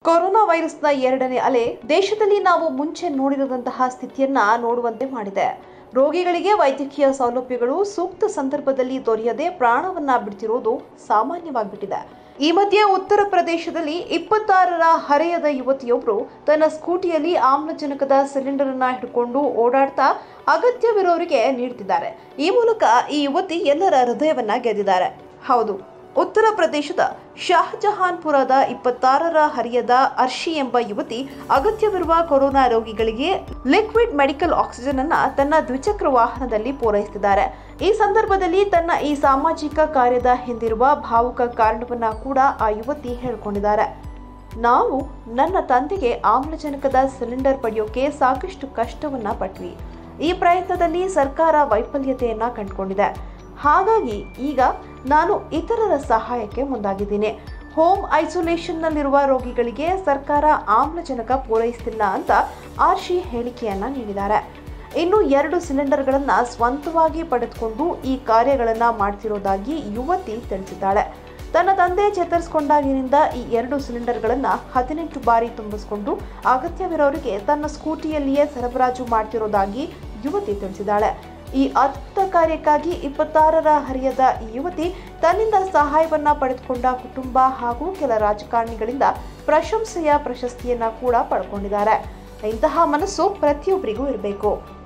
corona ವೈರಸ್ನ ಎರಡನೇ ಅಲೆ ದೇಶದಲ್ಲಿ ನಾವು ಮುಂಚೆ ನೋಡಿರದಂತಹ ಸ್ಥಿತಿಯನ್ನ ನೋಡುವಂತೆ ಮಾಡಿದೆ ರೋಗಿಗಳಿಗೆ ವೈದ್ಯಕೀಯ ಸೌಲಭ್ಯಗಳು ಸೂಕ್ತ ಸಂದರ್ಭದಲ್ಲಿ ದೊರೆಯದೆ ಪ್ರಾಣವನ್ನ ಬಿಡ್ತಿರೋದು ಸಾಮಾನ್ಯವಾಗಿಬಿಟ್ಟಿದೆ ಈ ಮಧ್ಯೆ ಉತ್ತರ ಪ್ರದೇಶದಲ್ಲಿ ಇಪ್ಪತ್ತಾರರ ಹರೆಯದ ಯುವತಿಯೊಬ್ಬರು ತನ್ನ ಸ್ಕೂಟಿಯಲ್ಲಿ ಆಮ್ಲಜನಕದ ಸಿಲಿಂಡರ್ ಅನ್ನ ಹಿಡ್ಕೊಂಡು ಓಡಾಡ್ತಾ ಅಗತ್ಯವಿರೋರಿಗೆ ನೀಡ್ತಿದ್ದಾರೆ ಈ ಮೂಲಕ ಈ ಯುವತಿ ಎಲ್ಲರ ಹೃದಯವನ್ನ ಗೆದ್ದಿದ್ದಾರೆ ಹೌದು ಉತ್ತರ ಪ್ರದೇಶದ ಶಹಜಹಾನ್ಪುರದ ಇಪ್ಪತ್ತಾರರ ಹರಿಯದ ಅರ್ಷಿ ಎಂಬ ಯುವತಿ ಅಗತ್ಯವಿರುವ ಕೊರೋನಾ ರೋಗಿಗಳಿಗೆ ಲಿಕ್ವಿಡ್ ಮೆಡಿಕಲ್ ಆಕ್ಸಿಜನ್ ಅನ್ನ ತನ್ನ ದ್ವಿಚಕ್ರ ವಾಹನದಲ್ಲಿ ಪೂರೈಸುತ್ತಿದ್ದಾರೆ ಈ ಸಂದರ್ಭದಲ್ಲಿ ತನ್ನ ಈ ಸಾಮಾಜಿಕ ಕಾರ್ಯದ ಹಿಂದಿರುವ ಭಾವುಕ ಕಾರಣವನ್ನ ಕೂಡ ಆ ಯುವತಿ ಹೇಳ್ಕೊಂಡಿದ್ದಾರೆ ನಾವು ನನ್ನ ತಂದೆಗೆ ಆಮ್ಲಜನಕದ ಸಿಲಿಂಡರ್ ಪಡೆಯೋಕೆ ಸಾಕಷ್ಟು ಕಷ್ಟವನ್ನ ಪಟ್ವಿ ಈ ಪ್ರಯತ್ನದಲ್ಲಿ ಸರ್ಕಾರ ವೈಫಲ್ಯತೆಯನ್ನ ಕಂಡುಕೊಂಡಿದೆ ಹಾಗಾಗಿ ಈಗ ನಾನು ಇತರರ ಸಹಾಯಕ್ಕೆ ಮುಂದಾಗಿದ್ದೀನಿ ಹೋಮ್ ಐಸೋಲೇಷನ್ನಲ್ಲಿರುವ ರೋಗಿಗಳಿಗೆ ಸರ್ಕಾರ ಆಮ್ಲಜನಕ ಪೂರೈಸ್ತಿಲ್ಲ ಅಂತ ಆರ್ಶಿ ಹೇಳಿಕೆಯನ್ನ ನೀಡಿದ್ದಾರೆ ಇನ್ನು ಎರಡು ಸಿಲಿಂಡರ್ಗಳನ್ನು ಸ್ವಂತವಾಗಿ ಪಡೆದುಕೊಂಡು ಈ ಕಾರ್ಯಗಳನ್ನು ಮಾಡ್ತಿರೋದಾಗಿ ಯುವತಿ ತಿಳಿಸಿದ್ದಾಳೆ ತನ್ನ ತಂದೆ ಚೇತರಿಸಿಕೊಂಡಾಗಿನಿಂದ ಈ ಎರಡು ಸಿಲಿಂಡರ್ಗಳನ್ನು ಹದಿನೆಂಟು ಬಾರಿ ತುಂಬಿಸಿಕೊಂಡು ಅಗತ್ಯವಿರೋರಿಗೆ ತನ್ನ ಸ್ಕೂಟಿಯಲ್ಲಿಯೇ ಸರಬರಾಜು ಮಾಡ್ತಿರೋದಾಗಿ ಯುವತಿ ತಿಳಿಸಿದ್ದಾಳೆ ಈ ಅದ್ಭುತ ಕಾರ್ಯಕ್ಕಾಗಿ ಇಪ್ಪತ್ತಾರರ ಹರಿಯದ ಈ ಯುವತಿ ತನ್ನಿಂದ ಸಹಾಯವನ್ನ ಪಡೆದುಕೊಂಡ ಕುಟುಂಬ ಹಾಗೂ ಕೆಲ ರಾಜಕಾರಣಿಗಳಿಂದ ಪ್ರಶಂಸೆಯ ಪ್ರಶಸ್ತಿಯನ್ನ ಕೂಡ ಪಡ್ಕೊಂಡಿದ್ದಾರೆ ಇಂತಹ ಮನಸ್ಸು ಪ್ರತಿಯೊಬ್ಬರಿಗೂ ಇರಬೇಕು